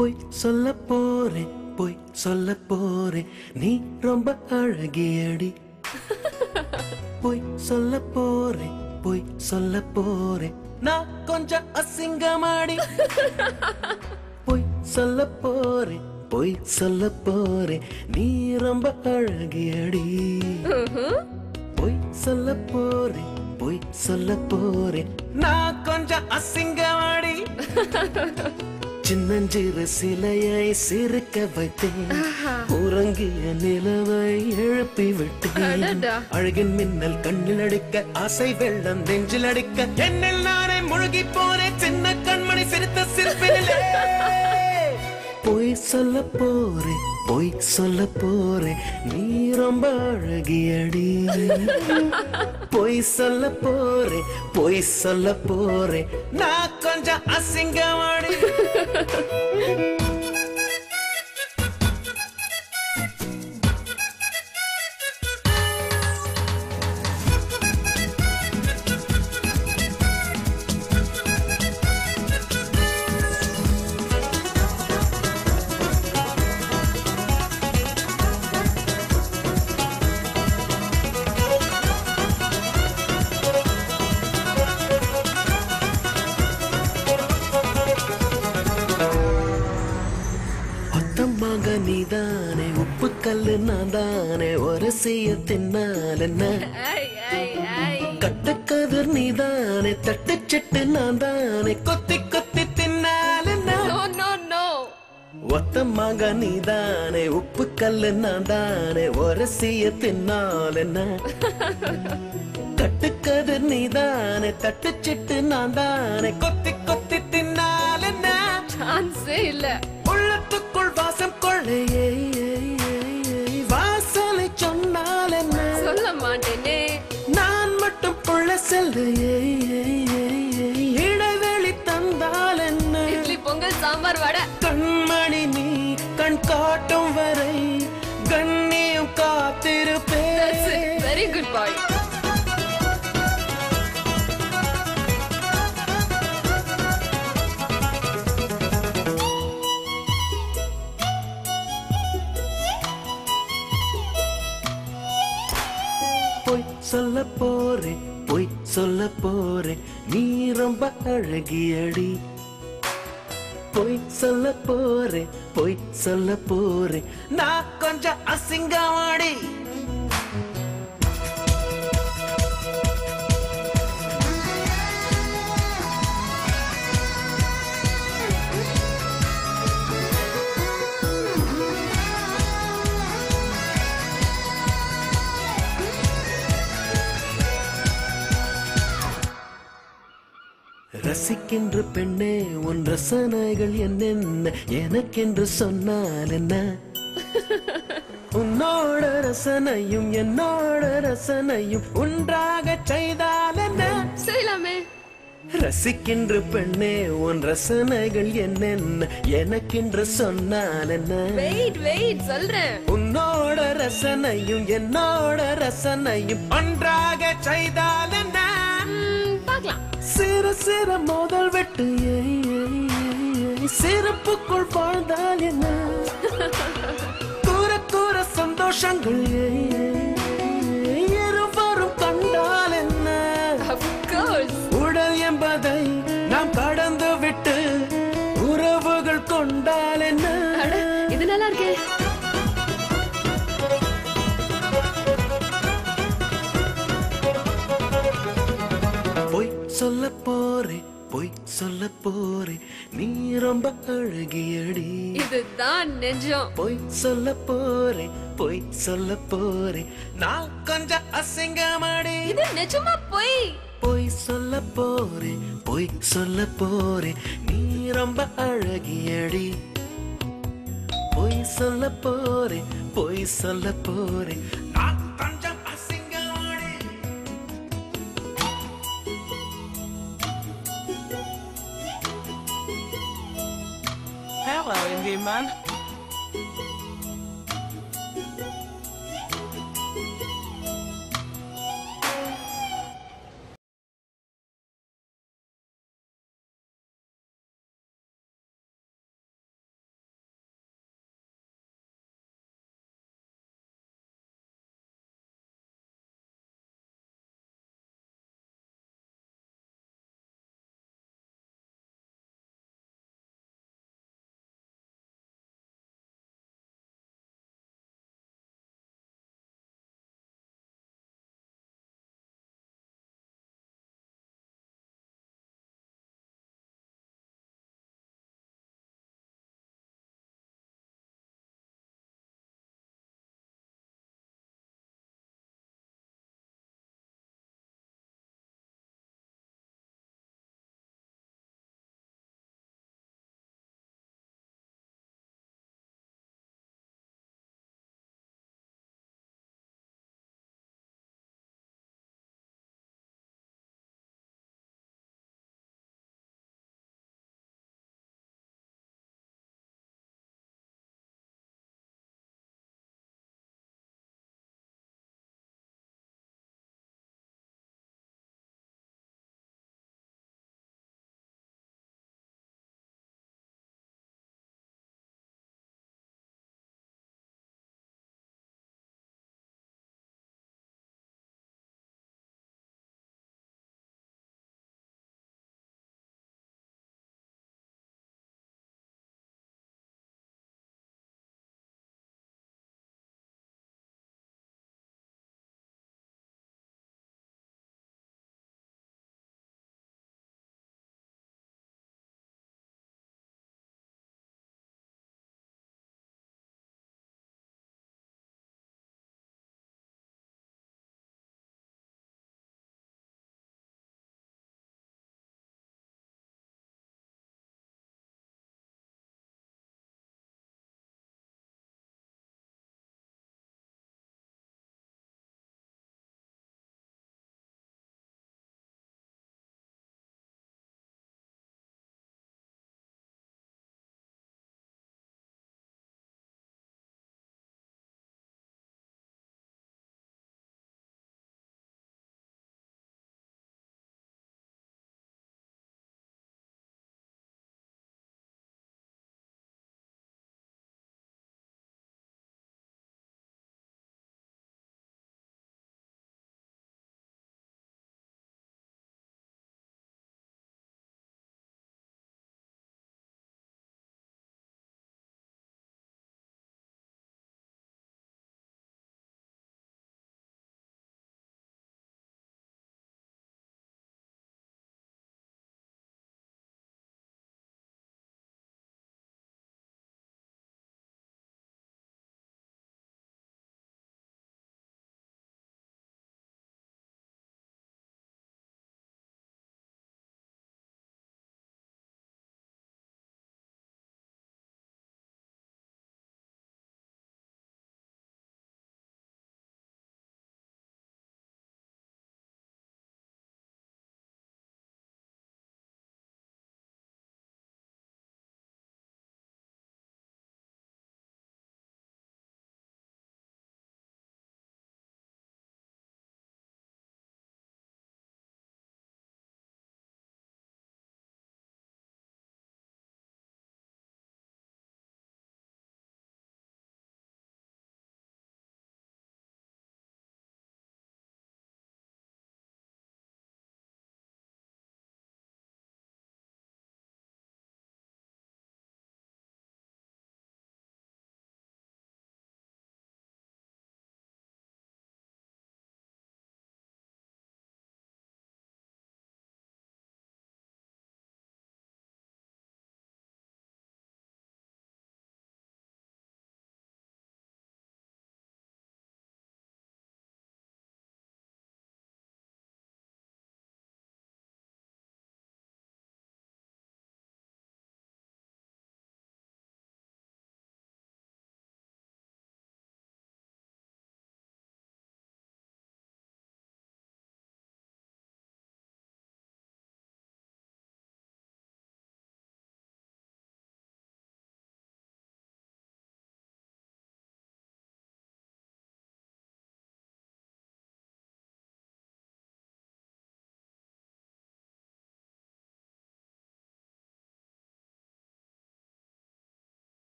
போய் சொல்ல போறேன் போய் சொல்ல போறேன் நீ ரொம்ப அழகியடி போய் சொல்ல போறேன் போய் சொல்ல போறேன் நான் கொஞ்சம் அசிங்கமாடி போய் சொல்ல போறேன் போய் சொல்ல போறேன் நீ ரொம்ப அழகியடி போய் சொல்ல போறேன் போய் சொல்ல போறேன் நான் கொஞ்சம் அசிங்கமாடி சின்னஞ்சிறு சிலையை சிரிக்க வைத்தேன் உறங்கிய நிலவை எழுப்பி விட்டேன் அடடா. அழகின் மின்னல் கண்ணில் அடிக்க ஆசை வெள்ளம் நெஞ்சில் அடிக்க என்னில் நானே முழுகி போனேன் சின்ன கண்மணி சிரித்த சிரிப்பினிலே பொய் சொல்ல போறேன் பொய் சொல்ல போறேன் நீ ரொம்ப அழகியடி பொய் சொல்ல போறேன் பொய் சொல்ல போறேன் நான் கொஞ்சம் அசிங்கமாடி ஒத்தமாக நீதானே உப்பு கல்லு நான் தானே ஒரு செய்ய தின்னால் என்ன ஐ, ஐ, ஐ. கட்டுக்கதிர் நீதானே தட்டு செட்டு நான் தானே கொத்தி கொத்தி தின்னால் என்ன No, no, no. ஒத்தமாக நீதானே உப்பு கல்லு நான் தானே ஒரு செய்ய தின்னால் என்ன கட்டுக்கதிர் நீதானே தட்டு செட்டு நான் தானே கொத்தி கொத்தி தின்னால் என்ன சான்ஸே இல்ல உள்ளத்துக்குள் வாசம் கொள்ளையே வாசலை சொன்னால் என்ன சொல்ல மாட்டேனே நான் மட்டும் புள்ள செல்லையே இடைவெளி தந்தால் என்ன இட்லி பொங்கல் சாம்பார் வடை கண்மணி நீ கண் காட்டும் வரை கண்ணியம் காத்திருப்பே வெரி குட் பாய் போய் சொல்ல போறேன் போய் சொல்ல போறேன் நீ ரொம்ப அழகியடி போய் சொல்ல போறேன் போய் சொல்ல போறேன் நான் கொஞ்சம் அசிங்கமாடி ரசிக்கின்ற பெண்ணே உன் ரசனைகள் என்னென்ன எனக்கென்று சொன்னால் என்ன உன்னோட ரசனையும் என்னோட ரசனையும் ஒன்றாக செய்தால் என்ன செய்யலாமே ரசிக்கின்ற பெண்ணே உன் ரசனைகள் என்னென்ன எனக்கென்று சொன்னால் என்ன வெயிட் வெயிட் சொல்றேன் உன்னோட ரசனையும் என்னோட ரசனையும் ஒன்றாக செய்தால் என்ன ம், பார்க்கலாம் சிறு சிறு மோதல் வெட்டு ஏய், ஏய், ஏய், ஏய். சிறப்புக்குள் வாழ்ந்தால் என்ன கூற கூற சந்தோஷங்கள் ஏய், ஏய், ஏய். இருவரும் கண்டால் என்ன of course உடல் என்பதை நாம் கடந்து விட்டு உறவுகள் கொண்டால் என்ன அட இது நல்லா இருக்கே பொய் சொல்ல போறேன் பொய் சொல்ல போறேன் நீ ரொம்ப அழகியடி இதுதான் நிஜம் பொய் சொல்ல போறேன் பொய் சொல்ல போறேன் நான் கொஞ்சம் அசிங்கமாடி இது நிஜமா போய் பொய் சொல்ல போறேன் பொய் சொல்ல போறேன் நீ ரொம்ப அழகியடி பொய் சொல்ல போறேன் பொய் சொல்ல போறேன் நான் கொஞ்சம் அசிங்கமாடி Hello, Indian man.